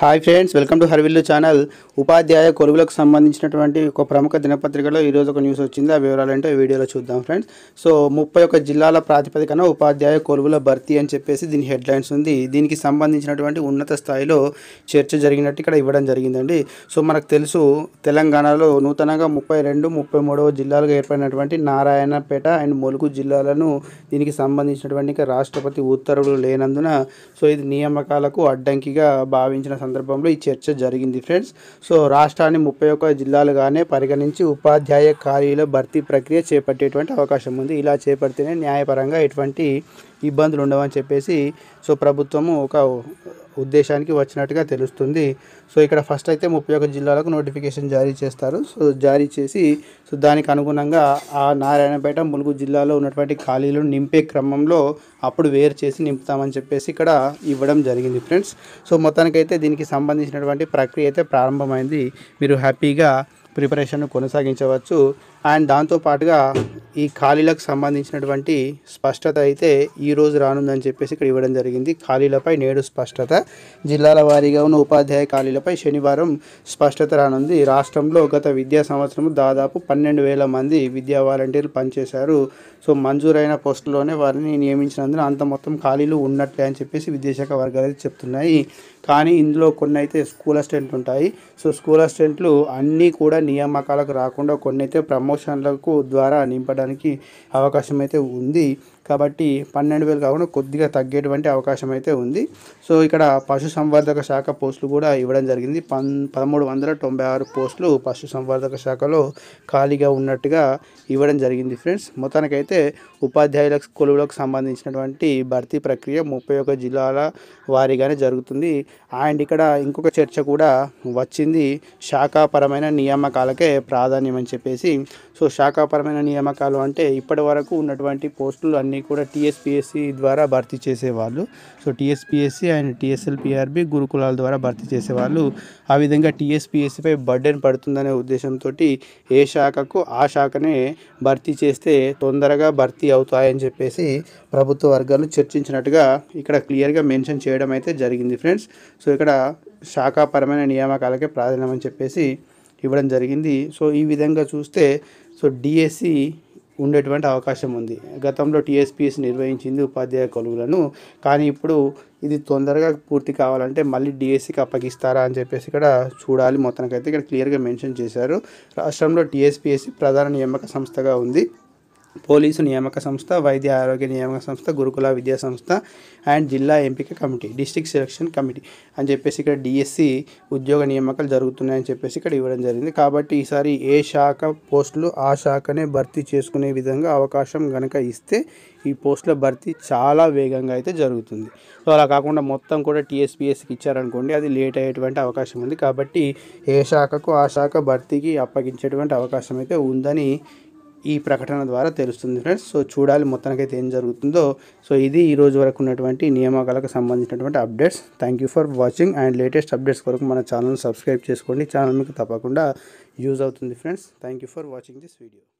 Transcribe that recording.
hi friends welcome to హర్విల్లు channel ఉపాధ్యాయ కొలువులకు సంబంధించినటువంటి ఒక ప్రముఖ దినపత్రికలో ఈరోజు ఒక న్యూస్ వచ్చింది ఆ వివరాలు ఏంటో ఈ వీడియోలో చూద్దాం ఫ్రెండ్స్ సో ముప్పై ఒక్క జిల్లాల ప్రాతిపదికన ఉపాధ్యాయ కొలువుల భర్తీ అని చెప్పేసి దీని హెడ్లైన్స్ ఉంది దీనికి సంబంధించినటువంటి ఉన్నత స్థాయిలో చర్చ జరిగినట్టు ఇక్కడ ఇవ్వడం జరిగిందండి సో మనకు తెలుసు తెలంగాణలో నూతనంగా ముప్పై రెండు ముప్పై మూడవ జిల్లాలుగా ఏర్పడినటువంటి నారాయణపేట అండ్ ములుగు జిల్లాలను దీనికి సంబంధించినటువంటి ఇంకా రాష్ట్రపతి ఉత్తర్వులు లేనందున సో ఇది నియామకాలకు అడ్డంకిగా భావించిన సందర్భంలో ఈ చర్చ జరిగింది ఫ్రెండ్స్ సో రాష్ట్రాన్ని ముప్పై ఒక్క జిల్లాలుగానే పరిగణించి ఉపాధ్యాయ ఖాళీల భర్తీ ప్రక్రియ చేపట్టేటువంటి అవకాశం ఉంది ఇలా చేపడితేనే న్యాయపరంగా ఎటువంటి ఇబ్బందులు ఉండవని చెప్పేసి సో ప్రభుత్వము ఒక ఉద్దేశానికి వచ్చినట్టుగా తెలుస్తుంది సో ఇక్కడ ఫస్ట్ అయితే ముప్పై ఒక్క జిల్లాలకు నోటిఫికేషన్ జారీ చేస్తారు సో జారీ చేసి సో దానికి అనుగుణంగా ఆ నారాయణపేట ములుగు జిల్లాలో ఉన్నటువంటి ఖాళీలను నింపే క్రమంలో అప్పుడు వేరు చేసి నింపుతామని చెప్పేసి ఇక్కడ ఇవ్వడం జరిగింది ఫ్రెండ్స్ సో మొత్తానికైతే దీనికి సంబంధించినటువంటి ప్రక్రియ అయితే ప్రారంభమైంది మీరు హ్యాపీగా ప్రిపరేషన్ కొనసాగించవచ్చు అండ్ దాంతోపాటుగా ఈ ఖాళీలకు సంబంధించినటువంటి స్పష్టత అయితే ఈ రోజు రానుందని చెప్పేసి ఇక్కడ ఇవ్వడం జరిగింది ఖాళీలపై నేడు స్పష్టత జిల్లాల వారీగా ఉన్న ఉపాధ్యాయ ఖాళీలపై శనివారం స్పష్టత రానుంది రాష్ట్రంలో గత విద్యా సంవత్సరం దాదాపు పన్నెండు వేల మంది విద్యా వాలంటీర్లు పనిచేశారు సో మంజూరైన పోస్టులోనే వారిని నియమించినందున అంత మొత్తం ఖాళీలు ఉన్నట్లే అని చెప్పేసి విద్యాశాఖ వర్గాలు అయితే చెప్తున్నాయి కానీ ఇందులో కొన్ని అయితే స్కూల్ అసిస్టెంట్లు ఉంటాయి సో స్కూల్ అసిస్టెంట్లు అన్నీ కూడా నియామకాలకు రాకుండా కొన్ని అయితే ప్రమోషన్లకు ద్వారా నింపడానికి అవకాశం అయితే ఉంది కాబట్టి పన్నెండు వేలు కాకుండా కొద్దిగా తగ్గేటువంటి అవకాశం అయితే ఉంది సో ఇక్కడ పశు సంవర్ధక శాఖ పోస్టులు కూడా ఇవ్వడం జరిగింది పన్ పదమూడు వందల తొంభై ఆరు పోస్టులు పశు సంవర్ధక శాఖలో ఖాళీగా ఉన్నట్టుగా ఇవ్వడం జరిగింది ఫ్రెండ్స్ మొత్తానికైతే ఉపాధ్యాయుల కొలువులకు సంబంధించినటువంటి భర్తీ ప్రక్రియ ముప్పై ఒక జిల్లాల వారీగానే జరుగుతుంది అండ్ ఇక్కడ ఇంకొక చర్చ కూడా వచ్చింది శాఖాపరమైన నియామకాలకే ప్రాధాన్యం అని చెప్పేసి సో శాఖాపరమైన నియామకాలు అంటే ఇప్పటి వరకు ఉన్నటువంటి పోస్టులు అన్నీ కూడా టీఎస్పిఎస్సి ద్వారా భర్తీ చేసేవాళ్ళు సో టీఎస్పిఎస్సి అండ్ టీఎస్ఎల్పిఆర్బి గురుకులాల ద్వారా భర్తీ చేసేవాళ్ళు ఆ విధంగా టీఎస్పిఎస్సిపై బర్డెన్ పడుతుందనే ఉద్దేశంతో ఏ శాఖకు ఆ శాఖనే భర్తీ చేస్తే తొందరగా భర్తీ అవుతాయని చెప్పేసి ప్రభుత్వ వర్గాలు చర్చించినట్టుగా ఇక్కడ క్లియర్గా మెన్షన్ చేయడం అయితే జరిగింది ఫ్రెండ్స్ సో ఇక్కడ శాఖాపరమైన నియామకాలకే ప్రాధాన్యం అని చెప్పేసి ఇవ్వడం జరిగింది సో ఈ విధంగా చూస్తే సో డిఎస్సి ఉండేటువంటి అవకాశం ఉంది గతంలో టీఎస్పీఎస్ నిర్వహించింది ఉపాధ్యాయ కొలువులను కానీ ఇప్పుడు ఇది తొందరగా పూర్తి కావాలంటే మళ్ళీ డిఎస్సికి అప్పగిస్తారా అని చెప్పేసి ఇక్కడ చూడాలి మొత్తానికైతే ఇక్కడ క్లియర్గా మెన్షన్ చేశారు రాష్ట్రంలో టీఎస్పీఎస్సి ప్రధాన నియామక సంస్థగా ఉంది పోలీసు నియామక సంస్థ వైద్య ఆరోగ్య నియామక సంస్థ గురుకుల విద్యా సంస్థ అండ్ జిల్లా ఎంపిక కమిటీ డిస్ట్రిక్ట్ సెలక్షన్ కమిటీ అని చెప్పేసి ఇక్కడ డిఎస్సి ఉద్యోగ నియామకాలు జరుగుతున్నాయని చెప్పేసి ఇక్కడ ఇవ్వడం జరిగింది కాబట్టి ఈసారి ఏ శాఖ పోస్టులు ఆ శాఖనే భర్తీ చేసుకునే విధంగా అవకాశం కనుక ఇస్తే ఈ పోస్టుల భర్తీ చాలా వేగంగా అయితే జరుగుతుంది సో అలా కాకుండా మొత్తం కూడా టీఎస్పీఎస్కి ఇచ్చారనుకోండి అది లేట్ అయ్యేటువంటి అవకాశం ఉంది కాబట్టి ఏ శాఖకు ఆ శాఖ భర్తీకి అప్పగించేటువంటి అవకాశం అయితే ఉందని ఈ ప్రకటన ద్వారా తెలుస్తుంది ఫ్రెండ్స్ సో చూడాలి మొత్తానికైతే ఏం జరుగుతుందో సో ఇది ఈ రోజు వరకు ఉన్నటువంటి నియామకాలకు సంబంధించినటువంటి updates thank you for watching and latest updates కొరకు మన ఛానల్ సబ్స్క్రైబ్ చేసుకోండి ఛానల్ మీకు తప్పకుండా యూజ్ అవుతుంది friends thank you for watching this video